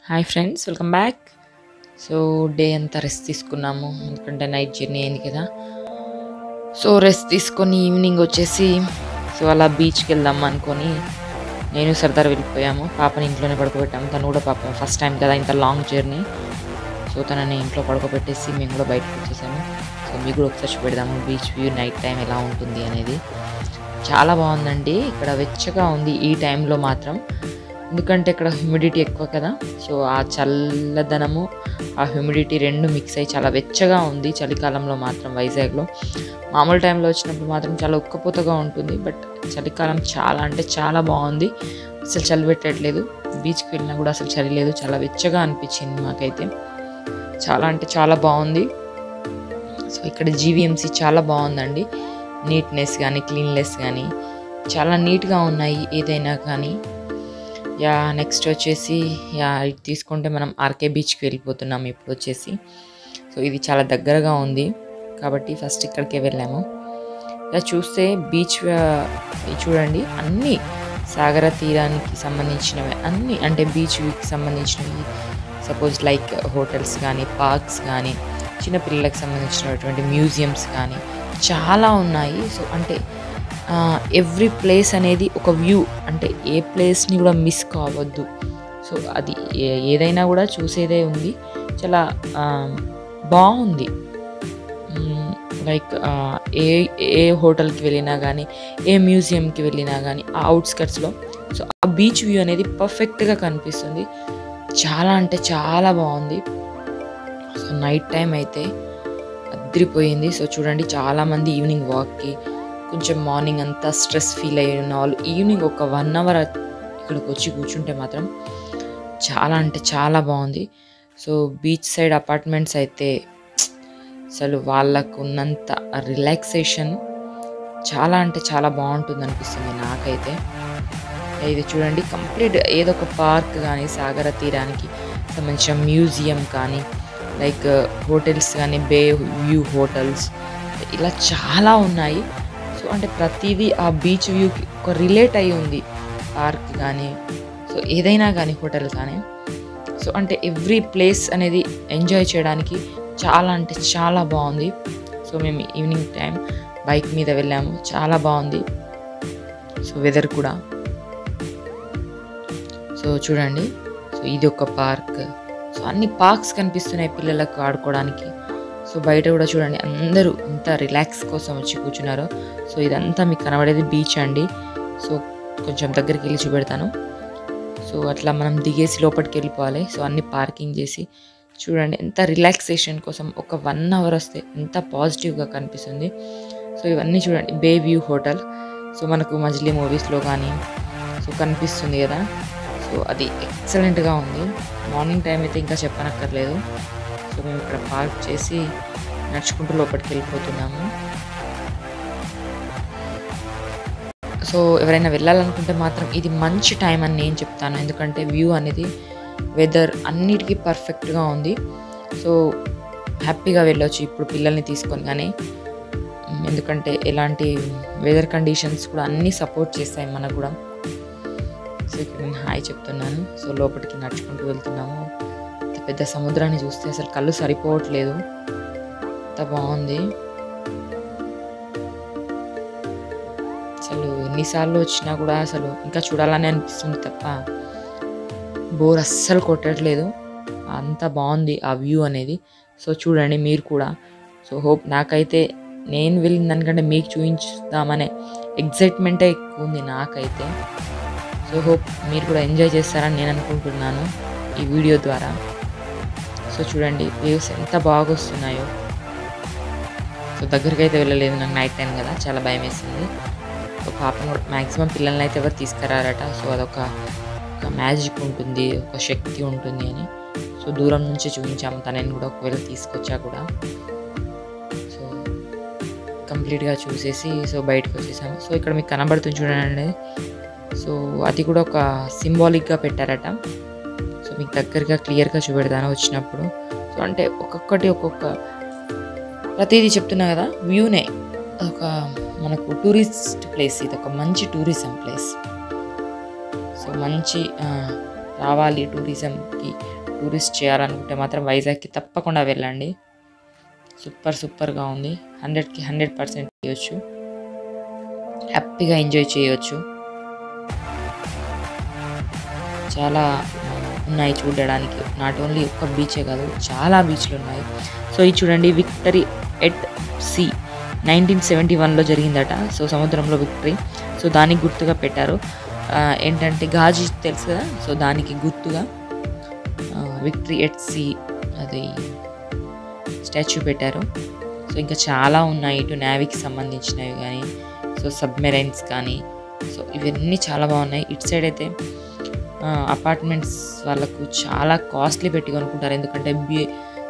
hi friends welcome back so day అంతా rest తీసుకున్నాము ఎందుకంటే నైట్ జర్నీ అయింది కదా సో రెస్ట్ తీసుకొని ఈవినింగ్ వచ్చేసి సో అలా బీచ్కి వెళ్దాం అనుకొని నేను సరదాగా వెళ్ళిపోయాము పాపని ఇంట్లోనే పడుకోబెట్టాము తను కూడా పాప ఫస్ట్ టైం కదా ఇంత లాంగ్ జర్నీ సో తనని ఇంట్లో పడుకోబెట్టేసి మేము కూడా బయటకు వచ్చేసాము సో మీకు కూడా ఒకసారి చూపెడదాము బీచ్ వ్యూ నైట్ టైం ఎలా ఉంటుంది అనేది చాలా బాగుందండి ఇక్కడ వెచ్చగా ఉంది ఈ టైంలో మాత్రం ఎందుకంటే ఇక్కడ హ్యూమిడిటీ ఎక్కువ కదా సో ఆ చల్లదనము ఆ హ్యూమిడిటీ రెండు మిక్స్ అయ్యి చాలా వెచ్చగా ఉంది చలికాలంలో మాత్రం వైజాగ్లో మామూలు టైంలో వచ్చినప్పుడు మాత్రం చాలా ఉక్కపోతగా ఉంటుంది బట్ చలికాలం చాలా అంటే చాలా బాగుంది అసలు చలి పెట్టట్లేదు బీచ్కి వెళ్ళినా కూడా అసలు చలి లేదు చాలా వెచ్చగా అనిపించింది మాకైతే చాలా అంటే చాలా బాగుంది సో ఇక్కడ జీవీఎంసీ చాలా బాగుందండి నీట్నెస్ కానీ క్లీన్లెస్ కానీ చాలా నీట్గా ఉన్నాయి ఏదైనా కానీ యా నెక్స్ట్ వచ్చేసి యా ఇది తీసుకుంటే మనం ఆర్కే బీచ్కి వెళ్ళిపోతున్నాం ఇప్పుడు వచ్చేసి సో ఇది చాలా దగ్గరగా ఉంది కాబట్టి ఫస్ట్ ఇక్కడికే వెళ్ళాము ఇలా చూస్తే బీచ్ చూడండి అన్నీ సాగర తీరానికి సంబంధించినవి అన్నీ అంటే బీచ్కి సంబంధించినవి సపోజ్ లైక్ హోటల్స్ కానీ పార్క్స్ కానీ చిన్నపిల్లలకు సంబంధించినటువంటి మ్యూజియంస్ కానీ చాలా ఉన్నాయి సో అంటే ఎవ్రీ ప్లేస్ అనేది ఒక వ్యూ అంటే ఏ ప్లేస్ని కూడా మిస్ కావద్దు సో అది ఏ- ఏదైనా కూడా చూసేదే ఉంది చాలా ఆ, బాగుంది లైక్ ఏ ఏ హోటల్కి వెళ్ళినా కానీ ఏ మ్యూజియంకి వెళ్ళినా కానీ ఆ అవుట్స్కట్స్లో సో ఆ బీచ్ వ్యూ అనేది పర్ఫెక్ట్గా కనిపిస్తుంది చాలా అంటే చాలా బాగుంది సో నైట్ టైం అయితే అద్రిపోయింది సో చూడండి చాలామంది ఈవినింగ్ వాక్కి కొంచెం మార్నింగ్ అంతా స్ట్రెస్ ఫీల్ అయ్యి ఉన్న వాళ్ళు ఈవినింగ్ ఒక వన్ అవర్ ఇక్కడికి వచ్చి కూర్చుంటే మాత్రం చాలా అంటే చాలా బాగుంది సో బీచ్ సైడ్ అపార్ట్మెంట్స్ అయితే అసలు వాళ్ళకు ఉన్నంత రిలాక్సేషన్ చాలా అంటే చాలా బాగుంటుంది అనిపిస్తుంది నాకైతే ఇది చూడండి కంప్లీట్ ఏదో ఒక పార్క్ కానీ సాగర తీరానికి సంబంధించిన మ్యూజియం కానీ లైక్ హోటల్స్ కానీ బే వ్యూ హోటల్స్ ఇలా చాలా ఉన్నాయి సో అంటే ప్రతిదీ ఆ బీచ్ వ్యూకి ఒక రిలేట్ అయి ఉంది పార్క్ కానీ సో ఏదైనా కానీ హోటల్ కానీ సో అంటే ఎవ్రీ ప్లేస్ అనేది ఎంజాయ్ చేయడానికి చాలా అంటే చాలా బాగుంది సో మేము ఈవినింగ్ టైం బైక్ మీద వెళ్ళాము చాలా బాగుంది సో వెదర్ కూడా సో చూడండి సో ఇది ఒక పార్క్ సో అన్ని పార్క్స్ కనిపిస్తున్నాయి పిల్లలకు ఆడుకోవడానికి సో బయట కూడా చూడండి అందరూ ఎంత రిలాక్స్ కోసం వచ్చి కూర్చున్నారో సో ఇదంతా మీకు కనబడేది బీచ్ అండి సో కొంచెం దగ్గరికి వెళ్ళి చూపెడతాను సో అట్లా మనం దిగేసి లోపలికి వెళ్ళిపోవాలి సో అన్ని పార్కింగ్ చేసి చూడండి ఎంత రిలాక్సేషన్ కోసం ఒక వన్ అవర్ వస్తే ఎంత పాజిటివ్గా కనిపిస్తుంది సో ఇవన్నీ చూడండి బే వ్యూ హోటల్ సో మనకు మజిలీ మూవీస్లో కానీ సో కనిపిస్తుంది కదా సో అది ఎక్సలెంట్గా ఉంది మార్నింగ్ టైం అయితే ఇంకా చెప్పనక్కర్లేదు సో మేము ఇక్కడ పార్క్ చేసి నడుచుకుంటూ లోపలికి వెళ్ళిపోతున్నాము సో ఎవరైనా వెళ్ళాలనుకుంటే మాత్రం ఇది మంచి టైం అని నేను చెప్తాను ఎందుకంటే వ్యూ అనేది వెదర్ అన్నిటికీ పర్ఫెక్ట్గా ఉంది సో హ్యాపీగా వెళ్ళొచ్చు ఇప్పుడు పిల్లల్ని తీసుకొని కానీ ఉమ్, ఎందుకంటే ఎలాంటి వెదర్ కండిషన్స్ కూడా అన్నీ సపోర్ట్ చేస్తాయి మనకు కూడా సో ఇక్కడ నేను హాయ్ చెప్తున్నాను సో లోపలికి నడుచుకుంటూ వెళ్తున్నాము ఇంత పెద్ద సముద్రాన్ని చూస్తే అసలు కళ్ళు సరిపోవట్లేదు ఎంత బాగుంది అసలు ఎన్నిసార్లు వచ్చినా కూడా అసలు ఇంకా చూడాలని అనిపిస్తుంది తప్ప బోర్ అస్సలు కొట్టట్లేదు అంత బాగుంది ఆ వ్యూ అనేది సో చూడండి మీరు కూడా సో హోప్ నాకైతే నేను వెళ్ళిన దానికంటే మీకు చూపించుదామనే ఎగ్జైట్మెంటే ఎక్కువ ఉంది నాకైతే సో హోప్ మీరు కూడా ఎంజాయ్ చేస్తారని నేను అనుకుంటున్నాను ఈ వీడియో ద్వారా సో చూడండి వేవ్స్ ఎంత బాగా వస్తున్నాయో సో దగ్గరికి అయితే వెళ్ళలేదు నాకు నైట్ టైం కదా చాలా భయం వేసింది సో పాపను కూడా మ్యాక్సిమం పిల్లల్ని అయితే ఎవరు తీసుకురారట సో అదొక ఒక మ్యాజిక్ ఉంటుంది ఒక శక్తి ఉంటుంది అని సో దూరం నుంచి చూపించాము తనని కూడా ఒకవేళ తీసుకొచ్చా కూడా సో కంప్లీట్గా చూసేసి సో బయటకు వచ్చేసాము సో ఇక్కడ మీకు కనబడుతుంది చూడండి సో అది కూడా ఒక సింబాలిక్గా పెట్టారట సో మీకు దగ్గరగా క్లియర్గా చూపెడతాను వచ్చినప్పుడు సో అంటే ఒక్కొక్కటి ఒక్కొక్క ప్రతిదీ చెప్తున్నా కదా వ్యూనే ఒక మనకు టూరిస్ట్ ప్లేస్ ఇది ఒక మంచి టూరిజం ప్లేస్ సో మంచి ఆ, రావాలి టూరిజంకి టూరిస్ట్ చేయాలనుకుంటే మాత్రం వైజాగ్కి తప్పకుండా వెళ్ళండి సూపర్ సూపర్గా ఉంది హండ్రెడ్కి హండ్రెడ్ పర్సెంట్ చేయొచ్చు హ్యాపీగా ఎంజాయ్ చేయొచ్చు చాలా ఆ, ఉన్నాయి చూడడానికి నాట్ ఓన్లీ ఒక్క బీచే కాదు చాలా బీచ్లు ఉన్నాయి సో ఇది చూడండి victory at sea nineteen seventy వన్లో జరిగిందట సో సముద్రంలో విక్టరీ సో దానికి గుర్తుగా పెట్టారు ఆ, ఏంటంటే గాజు తెలుసు కదా సో దానికి గుర్తుగా విక్టరీ ఎట్ సి అది స్టాచ్యూ పెట్టారు సో ఇంకా చాలా ఉన్నాయి ఇటు నేవీకి సంబంధించినవి కానీ సో సబ్మెరైన్స్ కానీ సో ఇవన్నీ చాలా బాగున్నాయి ఇటు సైడ్ అయితే అపార్ట్మెంట్స్ వాళ్ళకు చాలా కాస్ట్లీ పెట్టి కొనుక్కుంటారు ఎందుకంటే బీ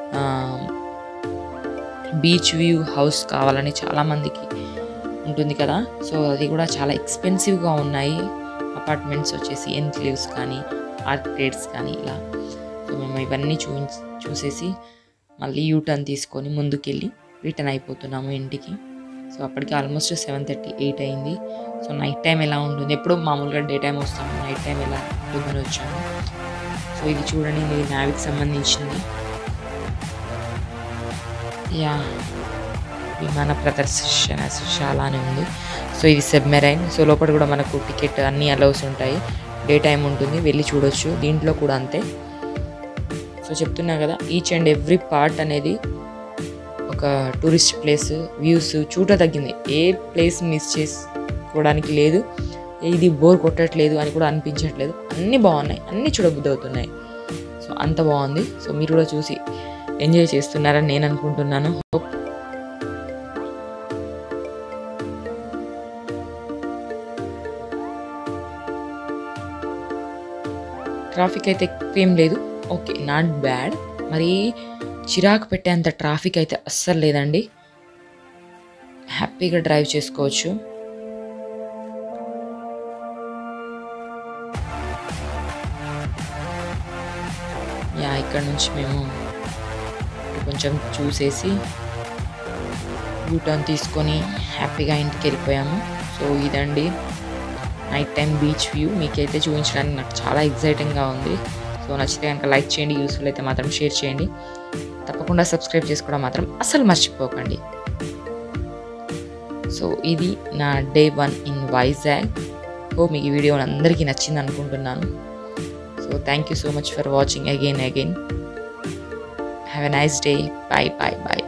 బీచ్ వ్యూ హౌస్ కావాలని చాలామందికి ఉంటుంది కదా సో అది కూడా చాలా ఎక్స్పెన్సివ్గా ఉన్నాయి అపార్ట్మెంట్స్ వచ్చేసి ఎన్క్లేవ్స్ కానీ ఆర్కేడ్స్ కానీ ఇలా సో మేము ఇవన్నీ చూ చూసేసి మళ్ళీ యూ టర్న్ తీసుకొని ముందుకెళ్ళి రిటర్న్ అయిపోతున్నాము ఇంటికి సో అప్పటికి ఆల్మోస్ట్ సెవెన్ థర్టీ ఎయిట్ అయింది సో నైట్ టైం ఎలా ఉంటుంది ఎప్పుడు మామూలుగా డే టైం వస్తాము నైట్ టైం ఎలా ఉంటుందని వచ్చాము సో ఇది చూడండి ఇది నావికి సంబంధించింది యా విమాన ప్రదర్శనశాల అని ఉంది సో ఇది సబ్మెరైన్ సో లోపల కూడా మనకు టికెట్ అన్ని అలౌస్ ఉంటాయి డే టైం ఉంటుంది వెళ్ళి చూడొచ్చు దీంట్లో కూడా అంతే సో చెప్తున్నా కదా ఈచ్ అండ్ ఎవ్రీ పార్ట్ అనేది ఒక టూరిస్ట్ ప్లేస్ వ్యూస్ చూడ తగ్గింది ఏ ప్లేస్ మిస్ చేసుకోవడానికి లేదు ఇది బోర్ కొట్టట్లేదు అని కూడా అనిపించట్లేదు అన్నీ బాగున్నాయి అన్నీ చూడబుద్ధి అవుతున్నాయి సో అంత బాగుంది సో మీరు కూడా చూసి ఎంజాయ్ చేస్తున్నారని నేను అనుకుంటున్నాను హోప్ ట్రాఫిక్ అయితే ఎక్కువ ఏం లేదు ఓకే నాట్ బ్యాడ్ మరి చిరాకు పెట్టేంత ట్రాఫిక్ అయితే అస్సలు లేదండి హ్యాపీగా డ్రైవ్ చేసుకోవచ్చు యా ఇక్కడ నుంచి మేము ఇటు కొంచెం చూసేసి యూటర్న్ తీసుకొని హ్యాపీగా ఇంటికి వెళ్ళిపోయాము సో ఇదండి నైట్ టైం బీచ్ వ్యూ మీకైతే చూపించడానికి నాకు చాలా ఎగ్జైటింగ్గా ఉంది సో నచ్చితే కనుక లైక్ చేయండి యూస్ఫుల్ అయితే మాత్రం షేర్ చేయండి తప్పకుండా సబ్స్క్రైబ్ చేసుకోవడం మాత్రం అస్సలు మర్చిపోకండి సో ఇది నా డే వన్ ఇన్ వైజాగ్ ఓ మీకు ఈ వీడియో అందరికీ నచ్చింది అనుకుంటున్నాను so thank you so much for watching again again have a nice day bye bye bye